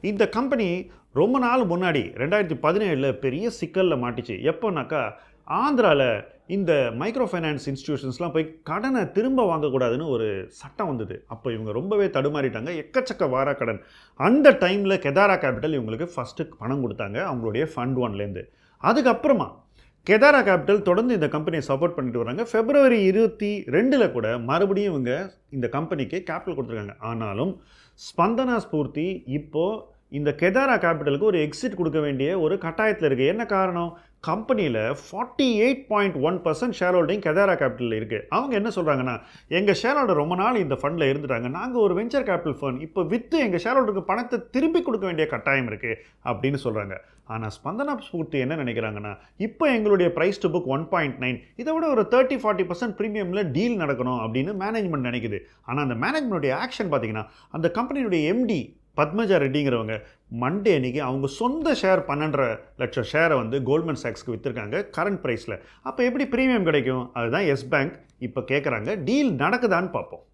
இந்த கம்பெனி ரொம்ப நாள் முன்னாடி ரெண்டாயிரத்தி பதினேழில் பெரிய சிக்கலில் மாட்டிச்சு எப்போனாக்கா ஆந்திராவில் இந்த மைக்ரோ ஃபைனான்ஸ் இன்ஸ்டிடியூஷன்ஸ்லாம் போய் கடனை திரும்ப வாங்கக்கூடாதுன்னு ஒரு சட்டம் வந்தது அப்போ இவங்க ரொம்பவே தடுமாறிட்டாங்க எக்கச்சக்க வாரா கடன் அந்த டைமில் கெதாரா கேபிட்டல் இவங்களுக்கு ஃபஸ்ட்டு பணம் கொடுத்தாங்க அவங்களுடைய ஃபண்ட் ஒன்லேருந்து அதுக்கப்புறமா கெதாரா கேபிட்டல் தொடர்ந்து இந்த கம்பெனியை சப்போர்ட் பண்ணிட்டு வராங்க பிப்ரவரி இருபத்தி ரெண்டில் கூட மறுபடியும் இவங்க இந்த கம்பெனிக்கு கேபிட்டல் கொடுத்துருக்காங்க ஆனாலும் ஸ்பந்தனா ஸ்பூர்த்தி இப்போது இந்த கெதாரா கேபிட்டலுக்கு ஒரு எக்ஸிட் கொடுக்க வேண்டிய ஒரு கட்டாயத்தில் இருக்குது என்ன காரணம் கம்பெனியில் forty eight point one percent share holding Kedaara கேபிட்டலில் இருக்குது அவங்க என்ன சொல்கிறாங்கன்னா எங்கள் ஷேர் ஹோல்டர் ரொம்ப நாள் இந்த ஃபண்டில் இருந்துட்டாங்க நாங்கள் ஒரு வெஞ்சர் கேபிட்டல் ஃபண்ட் இப்போ விற்று எங்கள் ஷேர் ஹோல்டருக்கு பணத்தை திருப்பி கொடுக்க வேண்டிய கட்டாயம் இருக்குது அப்படின்னு சொல்கிறாங்க ஆனால் ஸ்பந்தனா ஸ்பூர்த்தி என்ன நினைக்கிறாங்கன்னா இப்போ எங்களுடைய price to book one point nine இதை விட ஒரு தேர்ட்டி ஃபார்ட்டி பர்சன்ட் ப்ரீமியமில் டீல் நடக்கணும் அப்படின்னு மேனேஜ்மெண்ட் நினைக்குது ஆனால் அந்த மேனேஜ்மெண்ட்டுடைய ஆக்ஷன் பார்த்தீங்கன்னா அந்த கம்பெனியுடைய எம்டி பத்மஜா ரெட்டிங்கிறவங்க மண்டே அன்னைக்கு அவங்க சொந்த ஷேர் பன்னெண்டரை லட்சம் ஷேரை வந்து கோல்ட்மேன் சாக்ஸ்க்கு விற்றுருக்காங்க கரண்ட் ப்ரைஸில் அப்போ எப்படி ப்ரீமியம் கிடைக்கும் அதுதான் எஸ் பேங்க் இப்போ கேட்குறாங்க டீல் நடக்குதான்னு பார்ப்போம்